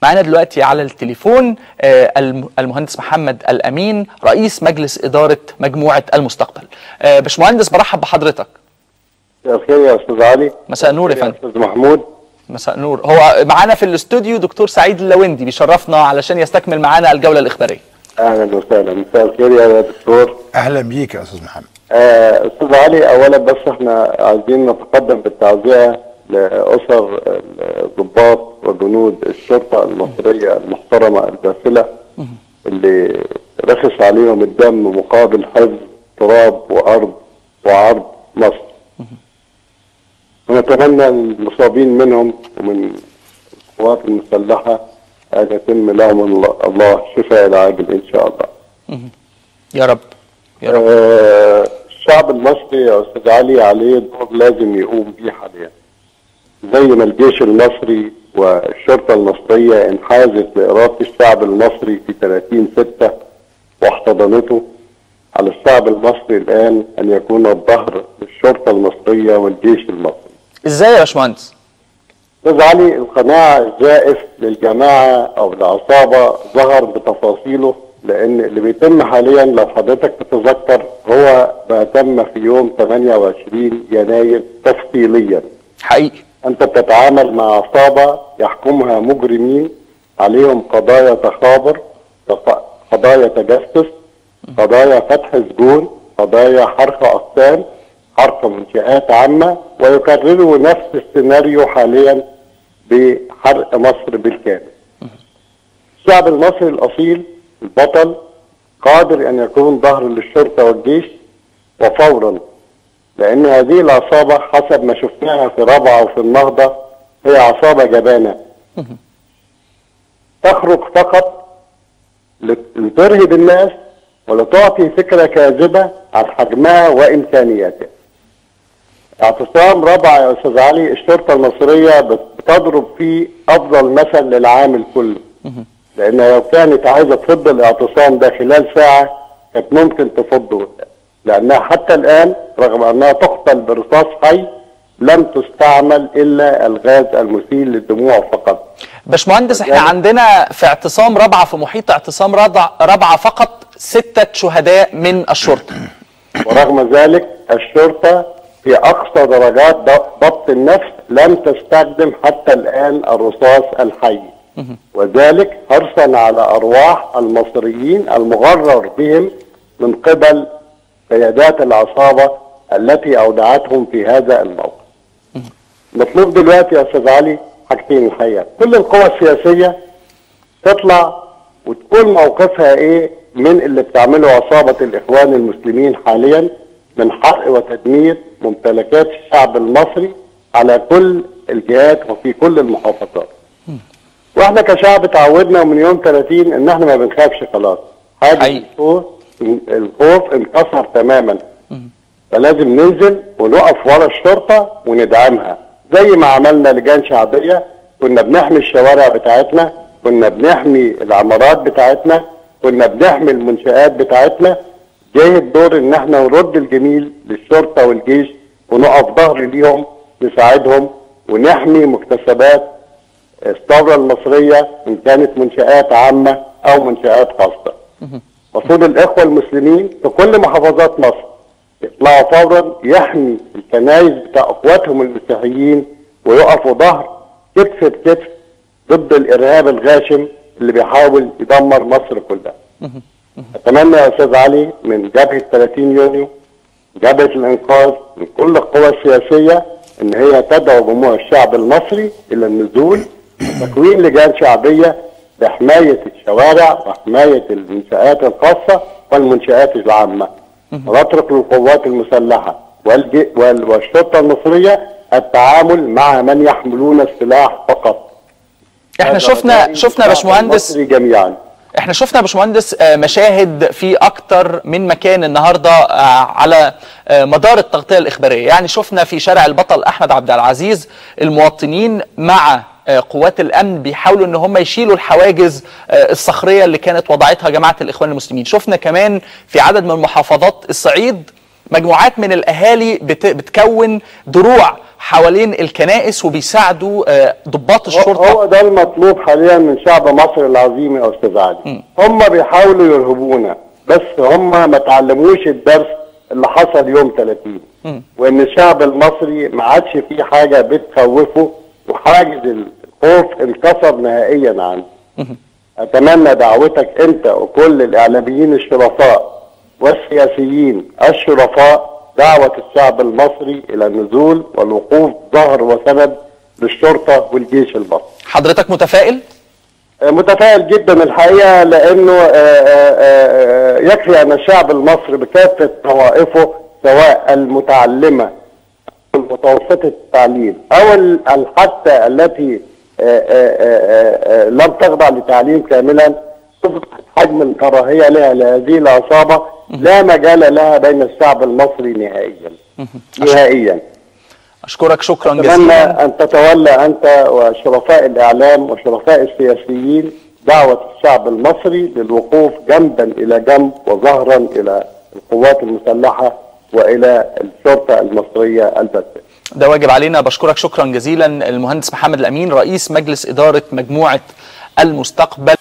معانا دلوقتي على التليفون آه، الم- المهندس محمد الامين رئيس مجلس اداره مجموعه المستقبل آه، باشمهندس برحب بحضرتك مساء الخير يا استاذ علي مساء النور يا يا فندم استاذ محمود مساء النور هو معانا في الاستوديو دكتور سعيد اللوندي بيشرفنا علشان يستكمل معانا الجوله الاخباريه اهلا وسهلا مساء الخير يا دكتور اهلا بيك يا استاذ محمد آه، استاذ علي اولا بس احنا عايزين نتقدم بالتعزيه لاسر الضباط وجنود الشرطه المصريه المحترمه الباسله اللي رخص عليهم الدم مقابل حفظ تراب وارض وعرض مصر ونتمنى المصابين منهم ومن القوات المسلحه ان يتم لهم الله- الله الشفاء العاجل ان شاء الله يا رب يا رب آه، الشعب المصري يا استاذ علي عليه دور لازم يقوم بيه حاليا زي ما الجيش المصري والشرطه المصريه انحازت لاراده الشعب المصري في 30 6 واحتضنته على الشعب المصري الان ان يكون الظهر للشرطه المصريه والجيش المصري ازاي يا باشمهندس استاذ علي القناع الزائف للجماعه او العصابه ظهر بتفاصيله لان اللي بيتم حاليا لو حضرتك تتذكر هو ما تم في يوم 28 يناير تفصيليا حقيقي انت بتتعامل مع عصابه يحكمها مجرمين عليهم قضايا تخابر تق- قضايا تجسس قضايا فتح سجون قضايا حرق اقسام حرق منشآت عامة ويكرروا نفس السيناريو حاليا بحرق مصر بالكامل الشعب المصري الأصيل البطل قادر أن يكون ظهر للشرطة والجيش وفورا لأن هذه العصابة حسب ما شفناها في رابعة وفي النهضة هي عصابة جبانة تخرج فقط لت- لترهب الناس ولتعطي فكرة كاذبة عن حجمها وإمكانياتها اعتصام رابعة يا أستاذ علي الشرطة المصرية بت- بتضرب فيه أفضل مثل للعام الكل لأن لو كانت عايزة تفض الاعتصام ده خلال ساعة كانت ممكن تفضه لأنها حتى الآن رغم أنها تقتل برصاص حي لم تستعمل إلا الغاز المسيل للدموع فقط باشمهندس احنا يعني- عندنا في اعتصام رابعه في محيط اعتصام رضع- رابعه فقط ستة شهداء من الشرطه ورغم ذلك الشرطة في أقصى درجات ض- ضبط النفس لم تستخدم حتى الآن الرصاص الحي وذلك حرصا على أرواح المصريين المغرر بهم من قبل قيادات العصابة التي أودعتهم في هذا الموقف مطلوب دلوقتي يا أستاذ علي حاجتين الحقيقة كل القوى السياسية تطلع وتقول موقفها ايه من اللي بتعمله عصابة الاخوان المسلمين حاليا من حرق وتدمير ممتلكات الشعب المصري على كل الجهات وفي كل المحافظات واحنا كشعب اتعودنا من يوم 30 ان احنا ما بنخافش خلاص حاجة حقيقي. الخوف الخوف انكسر تماما فلازم ننزل ونقف ورا الشرطة وندعمها زي ما عملنا لجان شعبية كنا بنحمي الشوارع بتاعتنا كنا بنحمي العمارات بتاعتنا كنا بنحمي المنشآت بتاعتنا جاي الدور ان احنا نرد الجميل للشرطة والجيش ونقف ظهر ليهم نساعدهم ونحمي مكتسبات الثورة المصرية إن كانت منشآت عامة أو منشآت خاصة. المفروض الإخوة المسلمين في كل محافظات مصر يطلعوا فورا يحمي الكنائس بتاع إخواتهم المسيحيين ويقفوا ظهر كتف بكتف ضد الإرهاب الغاشم اللي بيحاول يدمر مصر كلها. أتمنى يا أستاذ علي من جبهة 30 يونيو جبهة الإنقاذ من كل القوى السياسية إن هي تدعو جموع الشعب المصري إلى النزول وتكوين لجان شعبية لحماية الشوارع وحماية المنشآت الخاصة والمنشآت العامة ونترك للقوات المسلحة والج... وال... والشرطة المصرية التعامل مع من يحملون السلاح فقط احنا هذا شفنا رجائي شفنا يا للشعب باشمهندس المصري جميعا احنا شفنا يا باشمهندس آه، مشاهد في اكتر من مكان النهارده آه، على آه، مدار التغطيه الاخباريه يعني شفنا في شارع البطل احمد عبد العزيز المواطنين مع آه، قوات الامن بيحاولوا ان هم يشيلوا الحواجز آه، الصخريه اللي كانت وضعتها جماعه الاخوان المسلمين شفنا كمان في عدد من محافظات الصعيد مجموعات من الاهالي بت- بتكون دروع حوالين الكنائس وبيساعدوا آه، ضباط هو الشرطه ده المطلوب حاليا من شعب مصر العظيم يا استاذ علي هم بيحاولوا يرهبونا بس هم ما تعلموش الدرس اللي حصل يوم 30 وان الشعب المصري ما عادش فيه حاجه بتخوفه وحاجز الخوف انكسر نهائيا عنه اتمنى دعوتك انت وكل الاعلاميين الشرفاء والسياسيين الشرفاء دعوه الشعب المصري الى النزول والوقوف ظهر وسند للشرطه والجيش المصري حضرتك متفائل متفائل جدا الحقيقه لانه آه، آه، آه، يكفي ان الشعب المصري بكافه طوائفه سواء المتعلمه المتوسطه التعليم او ال- حتى التي آه، آه، آه، آه، لم تخضع لتعليم كاملا تفقد حجم الكراهيه لها لهذه العصابه لا مجال لها بين الشعب المصري نهائيا نهائيا اشكرك شكرا أتمنى جزيلا أن تتولى أنت وشرفاء الإعلام وشرفاء السياسيين دعوة الشعب المصري للوقوف جنبا إلى جنب وظهرا إلى القوات المسلحة وإلى الشرطة المصرية الباسلة ده واجب علينا بشكرك شكرا جزيلا المهندس محمد الامين رئيس مجلس اداره مجموعه المستقبل